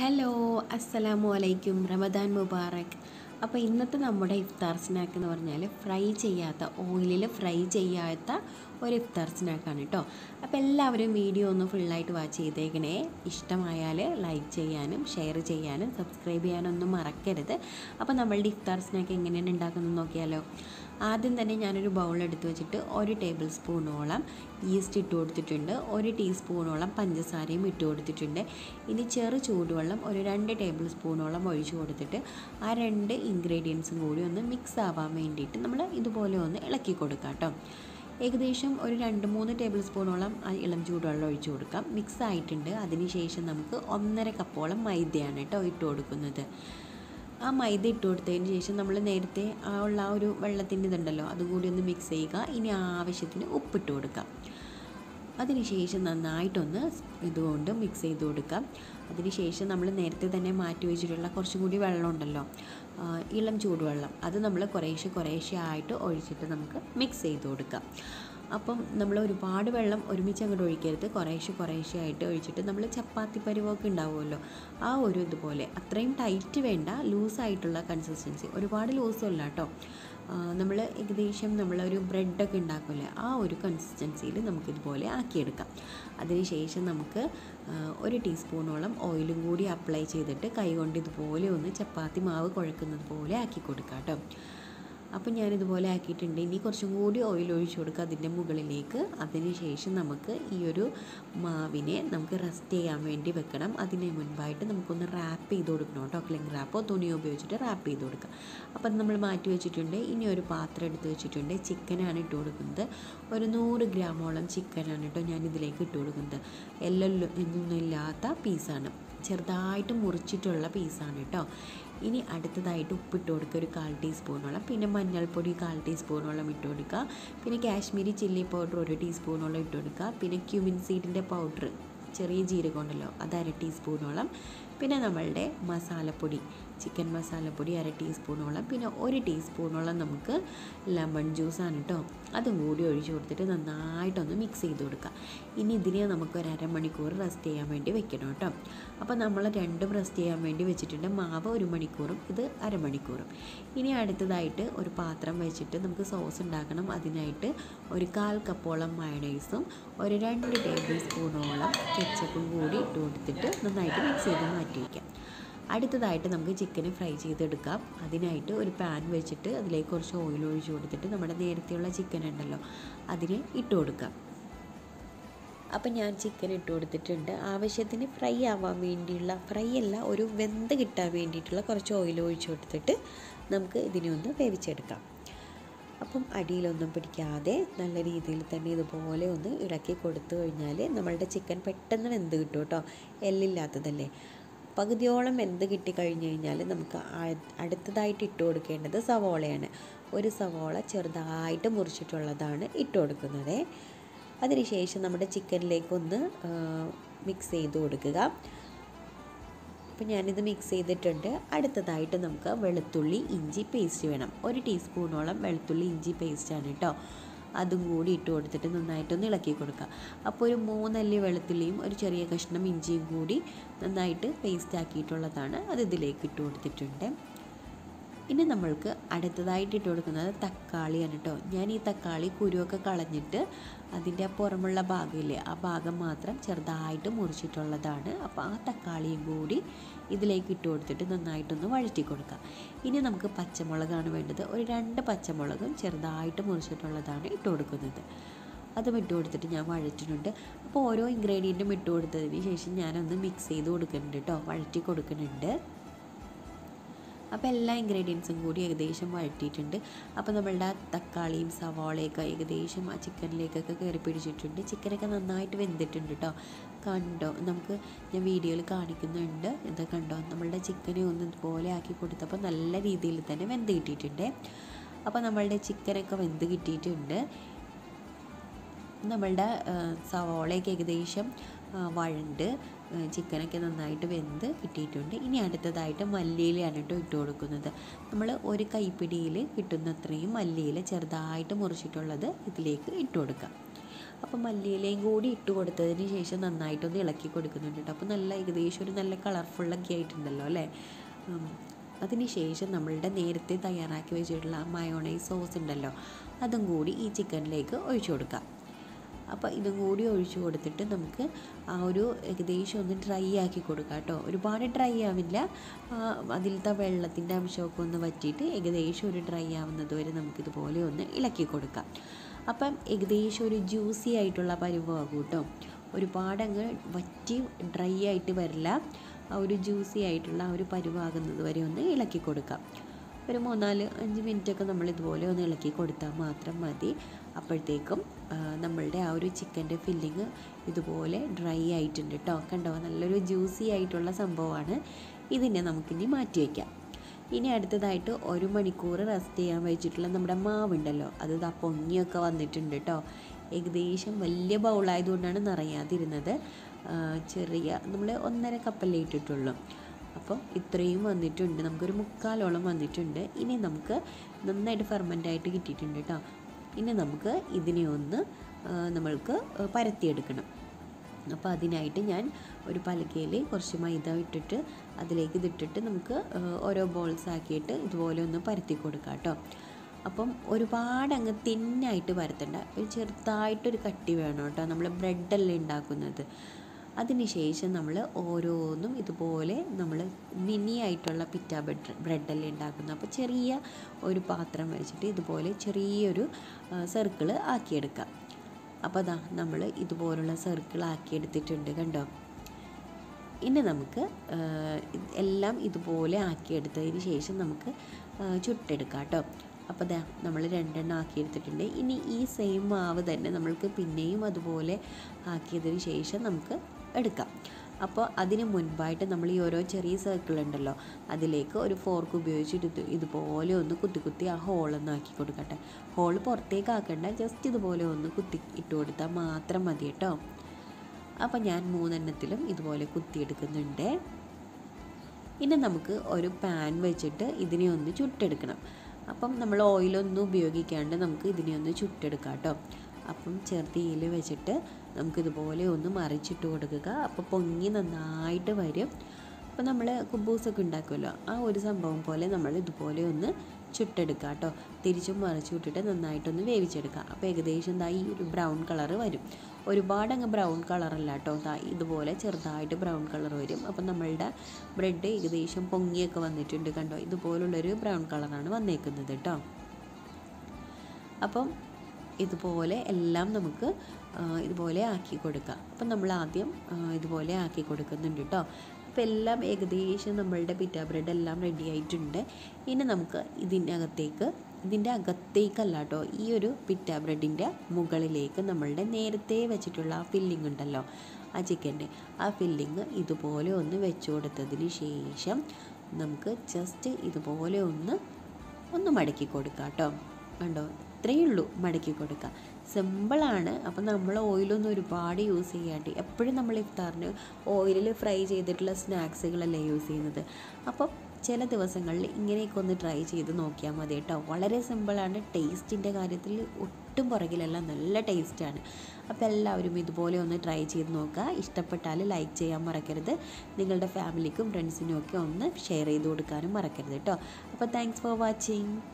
Hello അസ്സലാമു അലൈക്കും റമദാൻ മുബാറക് അപ്പോൾ ഇന്നത്തെ നമ്മുടെ ഇഫ്താർ സ്നാക്ക് എന്ന് പറഞ്ഞാൽ ഫ്രൈ ചെയ്യാത്ത ഓയിലിൽ ഫ്രൈ ചെയ്യാത്ത ഒരു ഇഫ്താർ സ്നാക്കാണ് കേട്ടോ അപ്പോൾ എല്ലാവരും വീഡിയോ ഒന്ന് ഫുള്ളായിട്ട് വാച്ച് ചെയ്തേക്കണേ ഇഷ്ടമായാൽ ലൈക്ക് ചെയ്യാനും ഷെയർ ചെയ്യാനും സബ്സ്ക്രൈബ് ചെയ്യാനൊന്നും മറക്കരുത് അപ്പോൾ നമ്മളുടെ ഇഫ്താർ സ്നാക്ക് എങ്ങനെയാണ് ഉണ്ടാക്കുന്നത് നോക്കിയാലോ ആദ്യം തന്നെ ഞാനൊരു ബൗൾ എടുത്ത് വെച്ചിട്ട് ഒരു ടേബിൾ സ്പൂണോളം ഈസ്റ്റ് ഇട്ട് കൊടുത്തിട്ടുണ്ട് ഒരു ടീസ്പൂണോളം പഞ്ചസാരയും ഇട്ട് കൊടുത്തിട്ടുണ്ട് ഇനി ചെറു ചൂടുവെള്ളം ഒരു രണ്ട് ടേബിൾ സ്പൂണോളം ഒഴിച്ചു കൊടുത്തിട്ട് ആ രണ്ട് ഇൻഗ്രീഡിയൻസും കൂടി ഒന്ന് മിക്സ് ആവാൻ വേണ്ടിയിട്ട് നമ്മൾ ഇതുപോലെ ഒന്ന് ഇളക്കി കൊടുക്കാം കേട്ടോ ഏകദേശം ഒരു രണ്ട് മൂന്ന് ടേബിൾ സ്പൂണോളം ആ ഇളം ചൂടുവെള്ളം ഒഴിച്ചു കൊടുക്കാം മിക്സ് ആയിട്ടുണ്ട് അതിനുശേഷം നമുക്ക് ഒന്നര കപ്പോളം മൈദയാണ് കേട്ടോ ഇട്ട് കൊടുക്കുന്നത് ആ മൈദ ഇട്ട് കൊടുത്തതിന് ശേഷം നമ്മൾ നേരത്തെ ആ ഉള്ള ആ ഒരു വെള്ളത്തിൻ്റെ ഇതുണ്ടല്ലോ അതും കൂടി ഒന്ന് മിക്സ് ചെയ്യുക ഇനി ആവശ്യത്തിന് ഉപ്പിട്ട് കൊടുക്കാം അതിനുശേഷം നന്നായിട്ടൊന്ന് ഇതുകൊണ്ട് മിക്സ് ചെയ്ത് കൊടുക്കാം അതിനുശേഷം നമ്മൾ നേരത്തെ തന്നെ മാറ്റി വെച്ചിട്ടുള്ള കുറച്ചും കൂടി വെള്ളം ഉണ്ടല്ലോ ആ, ഇളം ചൂടുവെള്ളം അത് നമ്മൾ കുറേശ്ശെ കുറേശ്ശെ ആയിട്ട് ഒഴിച്ചിട്ട് നമുക്ക് മിക്സ് ചെയ്ത് കൊടുക്കാം അപ്പം നമ്മൾ ഒരുപാട് വെള്ളം ഒരുമിച്ച് അങ്ങോട്ട് ഒഴിക്കരുത് കുറേശ്ശെ കുറേശ്ശെ ആയിട്ട് ഒഴിച്ചിട്ട് നമ്മൾ ചപ്പാത്തി പരുവമൊക്കെ ഉണ്ടാവുമല്ലോ ആ ഒരു ഇതുപോലെ അത്രയും ടൈറ്റ് വേണ്ട ലൂസായിട്ടുള്ള കൺസിസ്റ്റൻസി ഒരുപാട് ലൂസും അല്ല കേട്ടോ നമ്മൾ ഏകദേശം നമ്മളൊരു ബ്രെഡൊക്കെ ഉണ്ടാക്കില്ലേ ആ ഒരു കൺസിസ്റ്റൻസിയിൽ നമുക്കിതുപോലെ ആക്കിയെടുക്കാം അതിനുശേഷം നമുക്ക് ആ, ഒരു ടീസ്പൂണോളം ഓയിലും കൂടി അപ്ലൈ ചെയ്തിട്ട് കൈകൊണ്ട് ഇതുപോലെ ഒന്ന് ചപ്പാത്തി മാവ് കുഴക്കുന്നത് പോലെ ആക്കി കൊടുക്കാം കേട്ടോ അപ്പം ഞാനിതുപോലെ ആക്കിയിട്ടുണ്ട് ഇനി കുറച്ചും കൂടി ഓയിൽ ഒഴിച്ചു കൊടുക്കുക അതിൻ്റെ മുകളിലേക്ക് അതിനുശേഷം നമുക്ക് ഈ ഒരു മാവിനെ നമുക്ക് റെസ്റ്റ് ചെയ്യാൻ വേണ്ടി വെക്കണം അതിന് മുൻപായിട്ട് നമുക്കൊന്ന് റാപ്പ് ചെയ്ത് കൊടുക്കണം കേട്ടോ ക്ലിങ് റാപ്പോ തുണിയോ ഉപയോഗിച്ചിട്ട് റാപ്പ് ചെയ്ത് കൊടുക്കുക അപ്പം അത് നമ്മൾ മാറ്റി വെച്ചിട്ടുണ്ട് ഇനി ഒരു പാത്രം എടുത്ത് വെച്ചിട്ടുണ്ട് ചിക്കനാണ് ഇട്ട് കൊടുക്കുന്നത് ഒരു നൂറ് ഗ്രാമോളം ചിക്കനാണ് കേട്ടോ ഞാൻ ഇതിലേക്ക് ഇട്ട് കൊടുക്കുന്നത് എല്ലാം ഒന്നും ഇല്ലാത്ത പീസാണ് ചെറുതായിട്ട് മുറിച്ചിട്ടുള്ള പീസാണ് കേട്ടോ ഇനി അടുത്തതായിട്ട് ഉപ്പിട്ട് കൊടുക്കുക ഒരു കാൽ ടീസ്പൂണോളം പിന്നെ മഞ്ഞൾപ്പൊടി കാൽ ടീസ്പൂണോളം ഇട്ട് കൊടുക്കുക പിന്നെ കാശ്മീരി ചില്ലി പൗഡർ ഒരു ടീസ്പൂണോളം ഇട്ട് കൊടുക്കുക പിന്നെ ക്യുമിൻ സീഡിൻ്റെ പൗഡർ ചെറിയ ജീരകം ഉണ്ടല്ലോ അത് അര ടീസ്പൂണോളം പിന്നെ നമ്മളുടെ മസാലപ്പൊടി ചിക്കൻ മസാലപ്പൊടി അര ടീസ്പൂണോളം പിന്നെ ഒരു ടീസ്പൂണോളം നമുക്ക് ലെമൺ ജ്യൂസാണ് കേട്ടോ അതും കൂടി ഒഴിച്ച് കൊടുത്തിട്ട് നന്നായിട്ടൊന്ന് മിക്സ് ചെയ്ത് കൊടുക്കുക ഇനി ഇതിനെ നമുക്ക് ഒരു അരമണിക്കൂർ റെസ്റ്റ് ചെയ്യാൻ വേണ്ടി വെക്കണം കേട്ടോ അപ്പോൾ നമ്മൾ രണ്ടും റെസ്റ്റ് ചെയ്യാൻ വേണ്ടി വെച്ചിട്ടുണ്ട് മാവ് ഒരു മണിക്കൂറും ഇത് അരമണിക്കൂറും ഇനി അടുത്തതായിട്ട് ഒരു പാത്രം വെച്ചിട്ട് നമുക്ക് സോസ് ഉണ്ടാക്കണം അതിനായിട്ട് ഒരു കാൽ കപ്പോളം മയണൈസും ഒരു രണ്ട് ടേബിൾ സ്പൂണോളം കെച്ചപ്പും കൂടി ഇട്ട് കൊടുത്തിട്ട് നന്നായിട്ട് മിക്സ് ചെയ്ത് മാറ്റി വയ്ക്കാം അടുത്തതായിട്ട് നമുക്ക് ചിക്കൻ ഫ്രൈ ചെയ്തെടുക്കാം അതിനായിട്ട് ഒരു പാൻ വെച്ചിട്ട് അതിലേക്ക് കുറച്ച് ഓയിൽ ഒഴിച്ച് കൊടുത്തിട്ട് നമ്മുടെ നേരത്തെയുള്ള ചിക്കൻ ഉണ്ടല്ലോ അതിനെ ഇട്ട് കൊടുക്കാം അപ്പം ഞാൻ ചിക്കൻ ഇട്ട് കൊടുത്തിട്ടുണ്ട് ആവശ്യത്തിന് ഫ്രൈ ആവാൻ വേണ്ടിയുള്ള ഫ്രൈ അല്ല ഒരു വെന്ത് കിട്ടാൻ വേണ്ടിയിട്ടുള്ള കുറച്ച് ഓയിൽ ഒഴിച്ച് കൊടുത്തിട്ട് നമുക്ക് ഇതിനെ ഒന്ന് വേവിച്ചെടുക്കാം അപ്പം അടിയിലൊന്നും പിടിക്കാതെ നല്ല രീതിയിൽ തന്നെ ഇതുപോലെ ഒന്ന് ഇളക്കി കൊടുത്തു കഴിഞ്ഞാൽ നമ്മളുടെ ചിക്കൻ പെട്ടെന്ന് വെന്ത് കിട്ടും കേട്ടോ എല്ലില്ലാത്തതല്ലേ പകുതിയോളം വെന്ത് കിട്ടിക്കഴിഞ്ഞ് കഴിഞ്ഞാൽ നമുക്ക് ആ- അടുത്തതായിട്ട് ഇട്ട് കൊടുക്കേണ്ടത് സവോളയാണ് ഒരു സവോള ചെറുതായിട്ട് മുറിച്ചിട്ടുള്ളതാണ് ഇട്ട് കൊടുക്കുന്നത് അതിനുശേഷം നമ്മുടെ ചിക്കനിലേക്കൊന്ന് മിക്സ് ചെയ്ത് കൊടുക്കുക അപ്പോൾ ഞാനിത് മിക്സ് ചെയ്തിട്ടുണ്ട് അടുത്തതായിട്ട് നമുക്ക് വെളുത്തുള്ളി ഇഞ്ചി പേസ്റ്റ് വേണം ഒരു ടീസ്പൂണോളം വെളുത്തുള്ളി ഇഞ്ചി പേസ്റ്റാണ് കേട്ടോ അതും കൂടി ഇട്ട് കൊടുത്തിട്ട് നന്നായിട്ടൊന്ന് ഇളക്കി കൊടുക്കുക അപ്പോൾ ഒരു മൂന്നല്ലി വെളുത്തുള്ളിയും ഒരു ചെറിയ കഷ്ണം ഇഞ്ചിയും കൂടി നന്നായിട്ട് പേസ്റ്റ് ആക്കിയിട്ടുള്ളതാണ് അത് ഇതിലേക്ക് ഇട്ട് കൊടുത്തിട്ടുണ്ട് ഇനി നമ്മൾക്ക് അടുത്തതായിട്ട് ഇട്ട് കൊടുക്കുന്നത് തക്കാളിയാണ് കേട്ടോ ഞാൻ ഈ തക്കാളി കുരുവൊക്കെ കളഞ്ഞിട്ട് അതിൻ്റെ പുറമുള്ള ഭാഗമില്ലേ ആ ഭാഗം മാത്രം ചെറുതായിട്ട് മുറിച്ചിട്ടുള്ളതാണ് അപ്പോൾ ആ തക്കാളിയും കൂടി ഇതിലേക്ക് ഇട്ട് കൊടുത്തിട്ട് നന്നായിട്ടൊന്ന് വഴറ്റി കൊടുക്കാം ഇനി നമുക്ക് പച്ചമുളകാണ് വേണ്ടത് ഒരു രണ്ട് പച്ചമുളകും ചെറുതായിട്ട് മുറിച്ചിട്ടുള്ളതാണ് ഇട്ട് കൊടുക്കുന്നത് അതും ഇട്ട് കൊടുത്തിട്ട് ഞാൻ വഴറ്റുന്നുണ്ട് അപ്പോൾ ഓരോ ഇൻഗ്രീഡിയൻറ്റും ഇട്ട് കൊടുത്തതിന് ശേഷം ഞാനൊന്ന് മിക്സ് ചെയ്ത് കൊടുക്കുന്നുണ്ട് കേട്ടോ വഴറ്റി കൊടുക്കുന്നുണ്ട് അപ്പോൾ എല്ലാ ഇൻഗ്രീഡിയൻസും കൂടി ഏകദേശം വഴറ്റിയിട്ടുണ്ട് അപ്പോൾ നമ്മളുടെ ആ തക്കാളിയും സവാളയൊക്കെ ഏകദേശം ആ ചിക്കനിലേക്കൊക്കെ കയറി പിടിച്ചിട്ടുണ്ട് ചിക്കനൊക്കെ നന്നായിട്ട് വെന്തിട്ടുണ്ട് കേട്ടോ കണ്ടോ നമുക്ക് ഞാൻ വീഡിയോയിൽ കാണിക്കുന്നുണ്ട് ഇത് കണ്ടോ നമ്മളുടെ ചിക്കനെ ഒന്ന് ഇതുപോലെ ആക്കി കൊടുത്തപ്പോൾ നല്ല രീതിയിൽ തന്നെ വെന്ത് കിട്ടിയിട്ടുണ്ട് അപ്പോൾ നമ്മളുടെ ചിക്കനൊക്കെ വെന്ത് കിട്ടിയിട്ടുണ്ട് നമ്മളുടെ ആ, സവാളയൊക്കെ ഏകദേശം ആ, വഴണ്ട് ആ, ചിക്കനൊക്കെ നന്നായിട്ട് വെന്ത് കിട്ടിയിട്ടുണ്ട് ഇനി അടുത്തതായിട്ട് മല്ലിയിലയാണ് കേട്ടോ ഇട്ട് കൊടുക്കുന്നത് നമ്മൾ ഒരു കൈപ്പിടിയിൽ കിട്ടുന്നത്രയും മല്ലിയില ചെറുതായിട്ട് മുറിച്ചിട്ടുള്ളത് ഇതിലേക്ക് ഇട്ട് കൊടുക്കാം അപ്പോൾ മല്ലിയിലയും കൂടി ഇട്ട് കൊടുത്തതിന് ശേഷം നന്നായിട്ടൊന്ന് ഇളക്കി കൊടുക്കുന്നുണ്ട് കേട്ടോ അപ്പോൾ നല്ല ഏകദേശം ഒരു നല്ല കളർഫുള്ളൊക്കെ ആയിട്ടുണ്ടല്ലോ അല്ലേ ഉം. അതിന് ശേഷം നമ്മളുടെ നേരത്തെ തയ്യാറാക്കി വെച്ചിട്ടുള്ള മയോണൈസ് സോസ് ഉണ്ടല്ലോ അതും കൂടി ഈ ചിക്കനിലേക്ക് ഒഴിച്ചു കൊടുക്കാം അപ്പോൾ ഇതും കൂടി ഒഴിച്ചു കൊടുത്തിട്ട് നമുക്ക് ആ ഒരു ഏകദേശം ഒന്ന് ഡ്രൈ ആക്കി കൊടുക്കാം കേട്ടോ ഒരുപാട് ഡ്രൈ ആവില്ല ആ, അതിലത്തെ വെള്ളത്തിൻ്റെ അംശമൊക്കെ ഒന്ന് വറ്റിയിട്ട് ഏകദേശം ഒരു ഡ്രൈ ആവുന്നത് വരെ നമുക്കിതുപോലെ ഒന്ന് ഇളക്കി കൊടുക്കാം അപ്പം ഏകദേശം ഒരു ജ്യൂസി ആയിട്ടുള്ള പരുവമാകും കേട്ടോ ഒരുപാട് അങ്ങ് വറ്റി ഡ്രൈ ആയിട്ട് വരില്ല ആ ഒരു ജ്യൂസി ആയിട്ടുള്ള ആ ഒരു പരുവാകുന്നത് വരെ ഒന്ന് ഇളക്കി കൊടുക്കാം ഒരു മൂന്നാല് അഞ്ച് മിനിറ്റൊക്കെ നമ്മൾ ഇതുപോലെ ഒന്ന് ഇളക്കി കൊടുത്താൽ മാത്രം മതി അപ്പോഴത്തേക്കും ആ, നമ്മളുടെ ആ ഒരു ചിക്കൻ്റെ ഫില്ലിങ് ഇതുപോലെ ഡ്രൈ ആയിട്ടുണ്ട് കേട്ടോ കണ്ടോ നല്ലൊരു ജ്യൂസി ആയിട്ടുള്ള സംഭവമാണ് ഇതിനെ നമുക്കിനി മാറ്റി വയ്ക്കാം ഇനി അടുത്തതായിട്ട് ഒരു മണിക്കൂർ റെസ്റ്റ് ചെയ്യാൻ വെച്ചിട്ടുള്ള നമ്മുടെ മാവുണ്ടല്ലോ അത് ദാ പൊങ്ങിയൊക്കെ വന്നിട്ടുണ്ട് കേട്ടോ ഏകദേശം വലിയ ബൗളായതുകൊണ്ടാണ് നിറയാതിരുന്നത് ആ, ചെറിയ നമ്മൾ ഒന്നര കപ്പല്ലേ ഇട്ടിട്ടുള്ളൂ അപ്പോൾ ഇത്രയും വന്നിട്ടുണ്ട് നമുക്കൊരു മുക്കാലോളം വന്നിട്ടുണ്ട് ഇനി നമുക്ക് നന്നായിട്ട് ഫെർമെൻ്റ് ആയിട്ട് കിട്ടിയിട്ടുണ്ട് കേട്ടോ ഇനി നമുക്ക് ഇതിനെ ഒന്ന് ആ, നമ്മൾക്ക് പരത്തിയെടുക്കണം അപ്പോൾ അതിനായിട്ട് ഞാൻ ഒരു പലകയിൽ കുറച്ച് മൈദ ഇട്ടിട്ട് അതിലേക്ക് ഇതിട്ടിട്ട് നമുക്ക് ആ, ഓരോ ബോൾസ് ആക്കിയിട്ട് ഇതുപോലെ ഒന്ന് പരത്തി കൊടുക്കാം കേട്ടോ അപ്പം ഒരുപാട് അങ്ങ് തിന്നായിട്ട് പരത്തണ്ട ഒരു ചെറുതായിട്ടൊരു കട്ടി വേണം കേട്ടോ നമ്മൾ ബ്രെഡല്ലേ ഉണ്ടാക്കുന്നത് അതിനുശേഷം നമ്മൾ ഓരോന്നും ഇതുപോലെ നമ്മൾ മിനി ആയിട്ടുള്ള പിറ്റ ബ്രെഡ് ബ്രെഡല്ലേ ഉണ്ടാക്കുന്നത് അപ്പോൾ ചെറിയ ഒരു പാത്രം വെച്ചിട്ട് ഇതുപോലെ ചെറിയൊരു സർക്കിള് ആക്കിയെടുക്കാം അപ്പോൾ അതാ നമ്മൾ ഇതുപോലുള്ള സർക്കിൾ ആക്കിയെടുത്തിട്ടുണ്ട് കണ്ടോ ഇനി നമുക്ക് ആ, ഇത് എല്ലാം ഇതുപോലെ ആക്കിയെടുത്തതിന് ശേഷം നമുക്ക് ആ, ചുട്ടെടുക്കാം കേട്ടോ അപ്പോൾ ദാ നമ്മൾ രണ്ടെണ്ണം ആക്കിയെടുത്തിട്ടുണ്ട് ഇനി ഈ സെയിം മാവ് തന്നെ നമ്മൾക്ക് പിന്നെയും അതുപോലെ ആക്കിയതിന് ശേഷം നമുക്ക് എടുക്കാം അപ്പോൾ അതിന് മുൻപായിട്ട് നമ്മൾ ഈ ഓരോ ചെറിയ സർക്കിൾ ഉണ്ടല്ലോ അതിലേക്ക് ഒരു ഫോർക്ക് ഉപയോഗിച്ചിട്ട് ഇത് ഇതുപോലെ ഒന്ന് കുത്തി കുത്തി ആ ഹോളൊന്ന് ആക്കി കൊടുക്കട്ടെ ഹോൾ പുറത്തേക്ക് ആക്കണ്ട ജസ്റ്റ് ഇതുപോലെ ഒന്ന് കുത്തി ഇട്ട് കൊടുത്താൽ മാത്രം മതി കേട്ടോ അപ്പം ഞാൻ മൂന്നെണ്ണത്തിലും ഇതുപോലെ കുത്തിയെടുക്കുന്നുണ്ട് ഇനി നമുക്ക് ഒരു പാൻ വെച്ചിട്ട് ഇതിനെ ഒന്ന് ചുട്ടെടുക്കണം അപ്പം നമ്മൾ ഓയിലൊന്നും ഉപയോഗിക്കാണ്ട് നമുക്ക് ഇതിനെ ഒന്ന് ചുട്ടെടുക്കാം കേട്ടോ അപ്പം ചെറുതീയിൽ വെച്ചിട്ട് നമുക്കിതുപോലെ ഒന്ന് മറിച്ചിട്ട് കൊടുക്കുക അപ്പോൾ പൊങ്ങി നന്നായിട്ട് വരും അപ്പോൾ നമ്മൾ കുബൂസൊക്കെ ഉണ്ടാക്കുമല്ലോ ആ ഒരു സംഭവം പോലെ നമ്മൾ ഇതുപോലെ ഒന്ന് ചുട്ടെടുക്കുക കേട്ടോ തിരിച്ചും മറിച്ച് വിട്ടിട്ട് നന്നായിട്ടൊന്ന് വേവിച്ചെടുക്കുക അപ്പോൾ ഏകദേശം ദാ ഈ ഒരു ബ്രൗൺ കളർ വരും ഒരുപാട് അങ്ങ് ബ്രൗൺ കളറല്ല കേട്ടോ ദാ ഇതുപോലെ ചെറുതായിട്ട് ബ്രൗൺ കളർ വരും അപ്പം നമ്മളുടെ ബ്രെഡ് ഏകദേശം പൊങ്ങിയൊക്കെ വന്നിട്ടുണ്ട് കണ്ടോ ഇതുപോലുള്ളൊരു ബ്രൗൺ കളറാണ് വന്നേക്കുന്നത് കേട്ടോ അപ്പം ഇതുപോലെ എല്ലാം നമുക്ക് ആ, ഇതുപോലെ ആക്കി കൊടുക്കാം അപ്പം നമ്മൾ ആദ്യം ആ, ഇതുപോലെ ആക്കി കൊടുക്കുന്നുണ്ട് കേട്ടോ അപ്പോൾ എല്ലാം ഏകദേശം നമ്മളുടെ പിറ്റ ബ്രെഡ് എല്ലാം റെഡി ആയിട്ടുണ്ട് ഇനി നമുക്ക് ഇതിൻ്റെ അകത്തേക്ക് ഇതിൻ്റെ അകത്തേക്കല്ല കേട്ടോ ഈ ഒരു പിറ്റ ബ്രെഡിൻ്റെ മുകളിലേക്ക് നമ്മളുടെ നേരത്തെ വെച്ചിട്ടുള്ള ആ ഫില്ലിംഗ് ഉണ്ടല്ലോ ആ ചിക്കൻ്റെ ആ ഫില്ലിങ് ഇതുപോലെ ഒന്ന് വെച്ച് കൊടുത്തതിന് ശേഷം നമുക്ക് ജസ്റ്റ് ഇതുപോലെ ഒന്ന് ഒന്ന് മടക്കി കൊടുക്കാം കേട്ടോ കണ്ടോ ഇത്രയേ ഉള്ളൂ മടക്കി കൊടുക്കുക സിമ്പിളാണ് അപ്പം നമ്മൾ ഓയിലൊന്നും ഒരുപാട് യൂസ് ചെയ്യാണ്ട് എപ്പോഴും നമ്മൾ ഇഫ്താറിന് ഓയിലിൽ ഫ്രൈ ചെയ്തിട്ടുള്ള സ്നാക്സുകളല്ലേ യൂസ് ചെയ്യുന്നത് അപ്പം ചില ദിവസങ്ങളിൽ ഇങ്ങനെയൊക്കെ ഒന്ന് ട്രൈ ചെയ്ത് നോക്കിയാൽ മതി കേട്ടോ വളരെ സിമ്പിളാണ് ടേസ്റ്റിൻ്റെ കാര്യത്തിൽ ഒട്ടും പുറകിലല്ല നല്ല ടേസ്റ്റാണ് അപ്പോൾ എല്ലാവരും ഇതുപോലെ ഒന്ന് ട്രൈ ചെയ്ത് നോക്കുക ഇഷ്ടപ്പെട്ടാൽ ലൈക്ക് ചെയ്യാൻ മറക്കരുത് നിങ്ങളുടെ ഫാമിലിക്കും ഫ്രണ്ട്സിനും ഒക്കെ ഒന്ന് ഷെയർ ചെയ്ത് കൊടുക്കാനും മറക്കരുത് കേട്ടോ അപ്പോൾ താങ്ക്സ് ഫോർ വാച്ചിങ്